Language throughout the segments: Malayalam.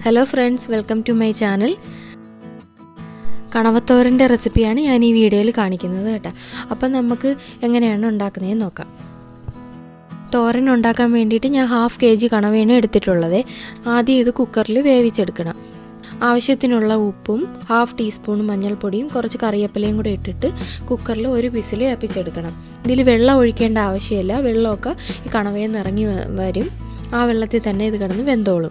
hello friends welcome to my channel കണവത്തോരൻ്റെ റെസിപ്പിയാണ് ഞാൻ ഈ വീഡിയോയിൽ കാണിക്കുന്നത് കേട്ടോ അപ്പം നമുക്ക് എങ്ങനെയാണ് ഉണ്ടാക്കുന്നതെന്ന് നോക്കാം തോരൻ ഉണ്ടാക്കാൻ വേണ്ടിയിട്ട് ഞാൻ ഹാഫ് കെ ജി കണവയാണ് എടുത്തിട്ടുള്ളത് ആദ്യം ഇത് കുക്കറിൽ വേവിച്ചെടുക്കണം ആവശ്യത്തിനുള്ള ഉപ്പും ഹാഫ് ടീസ്പൂൺ മഞ്ഞൾപ്പൊടിയും കുറച്ച് കറിവേപ്പിലയും കൂടെ ഇട്ടിട്ട് കുക്കറിൽ ഒരു വിസിൽ ഏപ്പിച്ചെടുക്കണം ഇതിൽ വെള്ളം ഒഴിക്കേണ്ട ആവശ്യമില്ല വെള്ളമൊക്കെ ഈ കണവയിൽ നിന്ന് ഇറങ്ങി വ- വരും ആ വെള്ളത്തിൽ തന്നെ ഇത് കിടന്ന് വെന്തോളും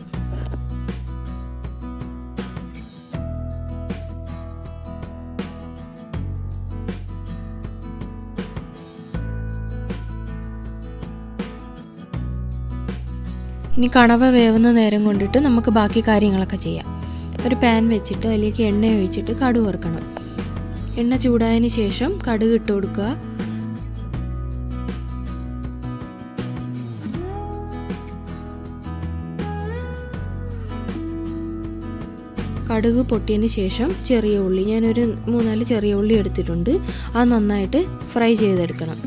ഇനി കണവ വേവുന്ന നേരം കൊണ്ടിട്ട് നമുക്ക് ബാക്കി കാര്യങ്ങളൊക്കെ ചെയ്യാം ഒരു പാൻ വെച്ചിട്ട് അതിലേക്ക് എണ്ണ ഒഴിച്ചിട്ട് കടുക് വറുക്കണം എണ്ണ ചൂടായതിന് ശേഷം കടുക് ഇട്ട് കൊടുക്കുക കടുക് പൊട്ടിയതിന് ശേഷം ചെറിയ ഉള്ളി ഞാനൊരു മൂന്നാല് ചെറിയ ഉള്ളി എടുത്തിട്ടുണ്ട് അത് നന്നായിട്ട് ഫ്രൈ ചെയ്തെടുക്കണം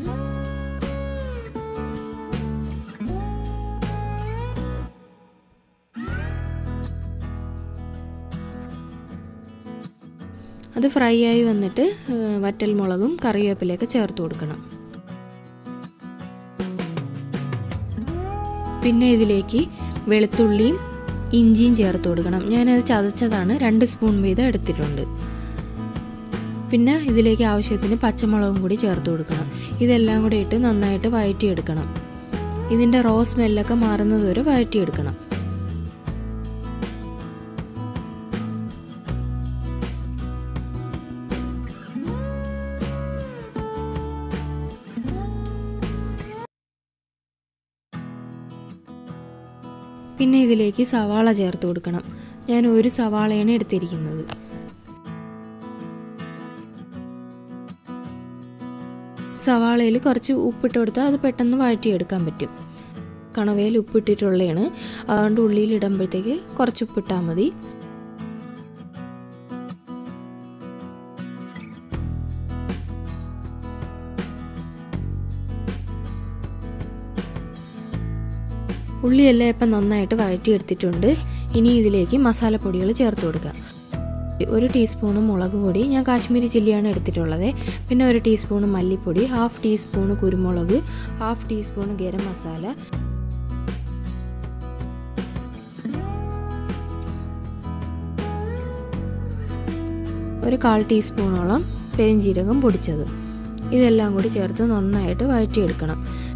അത് ഫ്രൈ ആയി വന്നിട്ട് ഏഹ്, വറ്റൽ മുളകും കറിവേപ്പിലയൊക്കെ ചേർത്ത് കൊടുക്കണം പിന്നെ ഇതിലേക്ക് വെളുത്തുള്ളിയും ഇഞ്ചിയും ചേർത്ത് കൊടുക്കണം ഞാനത് ചതച്ചതാണ് രണ്ട് സ്പൂൺ വീതം എടുത്തിട്ടുണ്ട് പിന്നെ ഇതിലേക്ക് ആവശ്യത്തിന് പച്ചമുളകും കൂടി ചേർത്ത് കൊടുക്കണം ഇതെല്ലാം കൂടി ഇട്ട് നന്നായിട്ട് വഴറ്റിയെടുക്കണം ഇതിൻ്റെ റോ സ്മെല്ലൊക്കെ മാറുന്നത് വരെ വഴറ്റിയെടുക്കണം പിന്നെ ഇതിലേക്ക് സവാള ചേർത്ത് കൊടുക്കണം ഞാൻ ഒരു സവാളയാണ് എടുത്തിരിക്കുന്നത് സവാളയിൽ കുറച്ച് ഉപ്പിട്ട് കൊടുത്താൽ അത് പെട്ടെന്ന് വഴറ്റിയെടുക്കാൻ പറ്റും കണവയിൽ ഉപ്പിട്ടിട്ടുള്ളതാണ് അതുകൊണ്ട് ഉള്ളിയിൽ ഇടുമ്പോഴത്തേക്ക് കുറച്ച് ഉപ്പിട്ടാൽ മതി ഉള്ളിയെല്ലാം ഇപ്പം നന്നായിട്ട് വഴറ്റിയെടുത്തിട്ടുണ്ട് ഇനി ഇതിലേക്ക് മസാലപ്പൊടികൾ ചേർത്ത് കൊടുക്കുക ഒരു ടീസ്പൂണ് മുളക് പൊടി ഞാൻ കാശ്മീരി ചില്ലിയാണ് എടുത്തിട്ടുള്ളത് പിന്നെ ഒരു ടീസ്പൂണ് മല്ലിപ്പൊടി ഹാഫ് ടീസ്പൂണ് കുരുമുളക് ഹാഫ് ടീസ്പൂണ് ഗരം മസാല ഒരു കാൽ ടീസ്പൂണോളം പെരിഞ്ജീരകം പൊടിച്ചത് ഇതെല്ലാം കൂടി ചേർത്ത് നന്നായിട്ട് വഴറ്റിയെടുക്കണം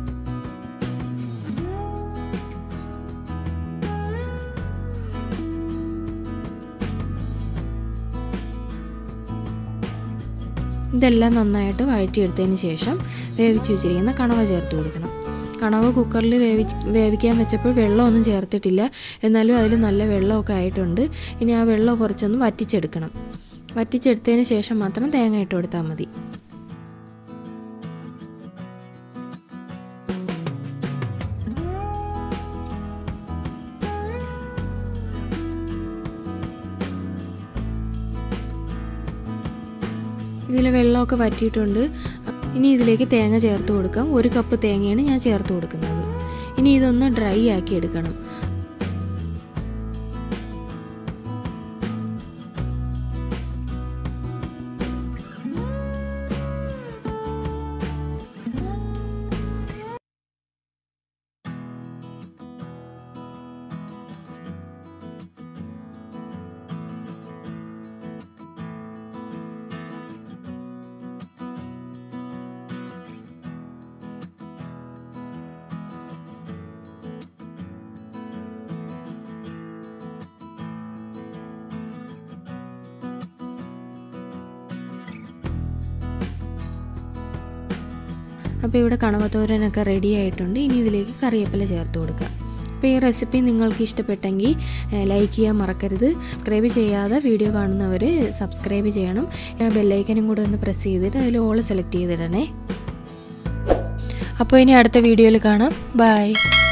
ഇതെല്ലാം നന്നായിട്ട് വഴറ്റിയെടുത്തതിന് ശേഷം വേവിച്ച് വെച്ചിരിക്കുന്ന കണവ ചേർത്ത് കൊടുക്കണം കണവ കുക്കറിൽ വേവി വേവിക്കാൻ വെച്ചപ്പോൾ വെള്ളമൊന്നും ചേർത്തിട്ടില്ല എന്നാലും അതിൽ നല്ല വെള്ളമൊക്കെ ആയിട്ടുണ്ട് ഇനി ആ വെള്ളം കുറച്ചൊന്ന് വറ്റിച്ചെടുക്കണം വറ്റിച്ചെടുത്തതിന് ശേഷം മാത്രം തേങ്ങ ഇട്ട് കൊടുത്താൽ മതി ഇതിൽ വെള്ളമൊക്കെ വറ്റിയിട്ടുണ്ട് ഇനി ഇതിലേക്ക് തേങ്ങ ചേർത്ത് കൊടുക്കാം ഒരു കപ്പ് തേങ്ങയാണ് ഞാൻ ചേർത്ത് കൊടുക്കുന്നത് ഇനി ഇതൊന്ന് ഡ്രൈ ആക്കി എടുക്കണം അപ്പോൾ ഇവിടെ കണവത്തോരനൊക്കെ റെഡി ആയിട്ടുണ്ട് ഇനി ഇതിലേക്ക് കറിവേപ്പില ചേർത്ത് കൊടുക്കുക അപ്പോൾ ഈ റെസിപ്പി നിങ്ങൾക്ക് ഇഷ്ടപ്പെട്ടെങ്കിൽ ലൈക്ക് ചെയ്യാൻ മറക്കരുത് സബ്സ്ക്രൈബ് ചെയ്യാതെ വീഡിയോ കാണുന്നവർ സബ്സ്ക്രൈബ് ചെയ്യണം ബെല്ലൈക്കനും കൂടെ ഒന്ന് പ്രസ് ചെയ്തിട്ട് അതിൽ ഓൾ സെലക്ട് ചെയ്തിടണേ അപ്പോൾ ഇനി അടുത്ത വീഡിയോയിൽ കാണാം ബൈ